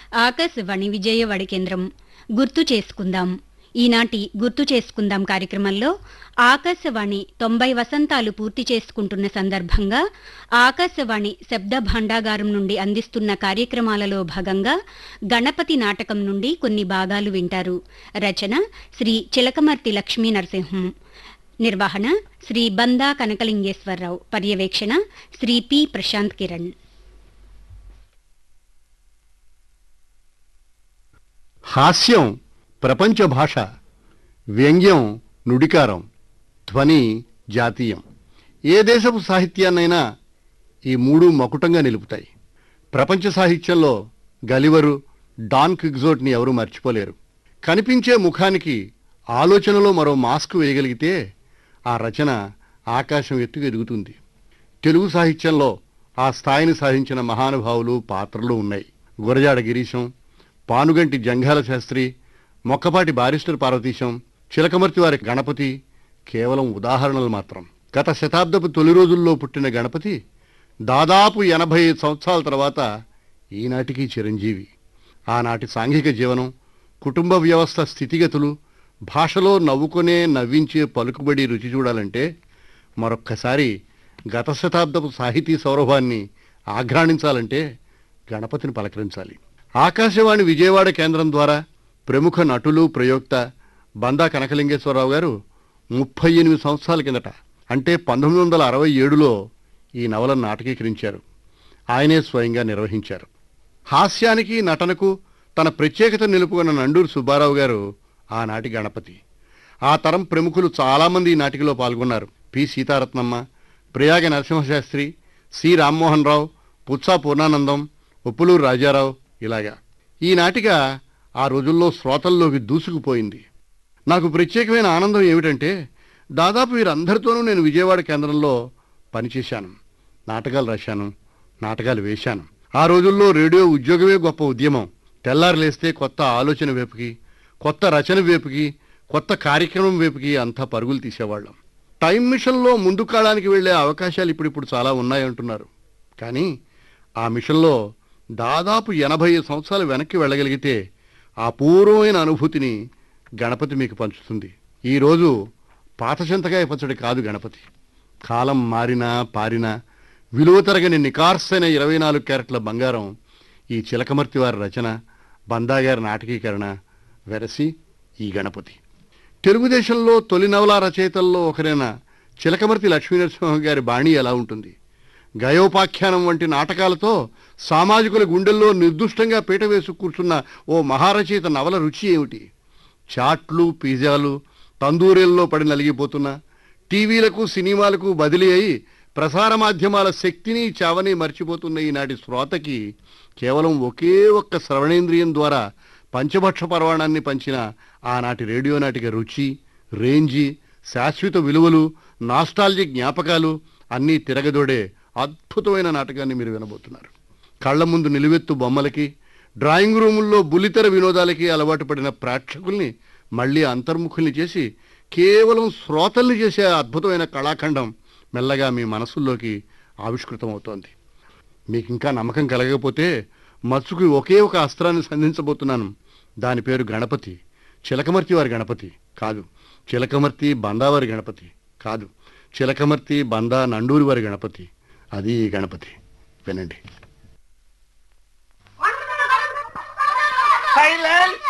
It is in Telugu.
ఆకాశవాణి విజయవాడ కేంద్రం గుర్తు చేసుకుందాం ఈనాటి గుర్తు చేసుకుందాం కార్యక్రమంలో ఆకాశవాణి తొంభై వసంతాలు పూర్తి చేసుకుంటున్న సందర్భంగా ఆకాశవాణి శబ్ద భాండాగారం నుండి అందిస్తున్న కార్యక్రమాలలో భాగంగా గణపతి నాటకం నుండి కొన్ని భాగాలు వింటారు రచన శ్రీ చిలకమర్తి లక్ష్మీ నరసింహం నిర్వహణ శ్రీ బందా కనకలింగేశ్వరరావు పర్యవేక్షణ శ్రీ పి ప్రశాంత్ కిరణ్ హాస్యం ప్రపంచ భాష వ్యంగ్యం నుడికారం ధ్వని జాతీయం ఏ దేశపు సాహిత్యాన్నైనా ఈ మూడు మకుటంగా నిలుపుతాయి ప్రపంచ సాహిత్యంలో గలివరు డాన్ క్విగ్జోట్ని ఎవరూ మర్చిపోలేరు కనిపించే ముఖానికి ఆలోచనలో మరో మాస్క్ వేయగలిగితే ఆ రచన ఆకాశం ఎత్తుకు ఎదుగుతుంది తెలుగు సాహిత్యంలో ఆ స్థాయిని సాధించిన మహానుభావులు పాత్రలు ఉన్నాయి గురజాడ గిరీశం పానుగంటి జంఘాల శాస్త్రి మొక్కపాటి బారిస్టర్ పార్వతీశం చిలకమర్తి వారి గణపతి కేవలం ఉదాహరణలు మాత్రం గత శతాబ్దపు తొలి రోజుల్లో పుట్టిన గణపతి దాదాపు ఎనభై సంవత్సరాల తర్వాత ఈనాటికి చిరంజీవి ఆనాటి సాంఘిక జీవనం కుటుంబ వ్యవస్థ స్థితిగతులు భాషలో నవ్వుకునే నవ్వించే పలుకుబడి రుచి చూడాలంటే మరొక్కసారి గత శతాబ్దపు సాహితీ సౌరభాన్ని ఆఘ్రాణించాలంటే గణపతిని పలకరించాలి ఆకాశవాణి విజయవాడ కేంద్రం ద్వారా ప్రముఖ నటులు ప్రయోక్త బందా కనకలింగేశ్వరరావు గారు ముప్పై ఎనిమిది సంవత్సరాల కిందట అంటే పంతొమ్మిది వందల అరవై ఏడులో ఈ నవలను నాటకీకరించారు ఆయనే స్వయంగా నిర్వహించారు హాస్యానికి నటనకు తన ప్రత్యేకత నిలుపుకున్న నండూరు సుబ్బారావు గారు ఆనాటి గణపతి ఆ తరం ప్రముఖులు చాలామంది ఈ నాటికలో పాల్గొన్నారు పి సీతారత్నమ్మ ప్రయాగ నరసింహశాస్త్రి సి రామ్మోహన్ రావు పుత్సా పూర్ణానందం ఉప్పులూరు రాజారావు ఇలాగా ఈ నాటిక ఆ రోజుల్లో శ్రోతల్లోకి దూసుకుపోయింది నాకు ప్రత్యేకమైన ఆనందం ఏమిటంటే దాదాపు వీరందరితోనూ నేను విజయవాడ కేంద్రంలో పనిచేశాను నాటకాలు రాశాను నాటకాలు వేశాను ఆ రోజుల్లో రేడియో ఉద్యోగమే గొప్ప ఉద్యమం తెల్లారు లేస్తే కొత్త ఆలోచన వైపుకి కొత్త రచన వైపుకి కొత్త కార్యక్రమం వైపుకి అంతా పరుగులు తీసేవాళ్ళం టైం మిషన్లో ముందు కాలానికి వెళ్ళే అవకాశాలు ఇప్పుడిప్పుడు చాలా ఉన్నాయంటున్నారు కానీ ఆ మిషన్లో దాదాపు ఎనభై సంవత్సరాలు వెనక్కి వెళ్ళగలిగితే ఆ పూర్వమైన అనుభూతిని గణపతి మీకు పంచుతుంది ఈరోజు పాత చింతకాయ పచ్చడి కాదు గణపతి కాలం మారినా పారినా విలువ తరగని నికార్సైన ఇరవై నాలుగు క్యారెట్ల బంగారం ఈ చిలకమర్తి వారి రచన బందాగారి నాటకీకరణ వెరసి ఈ గణపతి తెలుగుదేశంలో తొలి నవలా రచయితల్లో ఒకరైన చిలకమర్తి లక్ష్మీనరసింహ గారి బాణి ఎలా ఉంటుంది గయోపాఖ్యానం వంటి నాటకాలతో సామాజికుల గుండెల్లో నిర్దుష్టంగా పీట వేసి కూర్చున్న ఓ మహారచయిత నవల రుచి ఏమిటి చాట్లు పిజ్జాలు తందూరీల్లో పడి నలిగిపోతున్న టీవీలకు సినిమాలకు బదిలీ అయి ప్రసార మాధ్యమాల శక్తిని చావని మర్చిపోతున్న ఈనాటి శ్రోతకి కేవలం ఒకే ఒక్క శ్రవణేంద్రియం ద్వారా పంచభక్ష పర్వాణాన్ని పంచిన ఆనాటి రేడియో నాటిక రుచి రేంజి శాశ్వత విలువలు నాస్టాలజిక్ జ్ఞాపకాలు అన్నీ తిరగదోడే అద్భుతమైన నాటకాన్ని మీరు వినబోతున్నారు కళ్ళ ముందు నిలువెత్తు బొమ్మలకి డ్రాయింగ్ రూముల్లో బుల్లితెర వినోదాలకి అలవాటు పడిన ప్రేక్షకుల్ని మళ్ళీ అంతర్ముఖుల్ని చేసి కేవలం శ్రోతల్ని చేసే అద్భుతమైన కళాఖండం మెల్లగా మీ మనసుల్లోకి ఆవిష్కృతమవుతోంది మీకు ఇంకా నమ్మకం కలగకపోతే మత్సుకు ఒకే ఒక అస్త్రాన్ని సంధించబోతున్నాను దాని పేరు గణపతి చిలకమర్తి వారి గణపతి కాదు చిలకమర్తి బందావారి గణపతి కాదు చిలకమర్తి బందా నండూరి వారి గణపతి అది ఈ గణపతి వినండి Silence!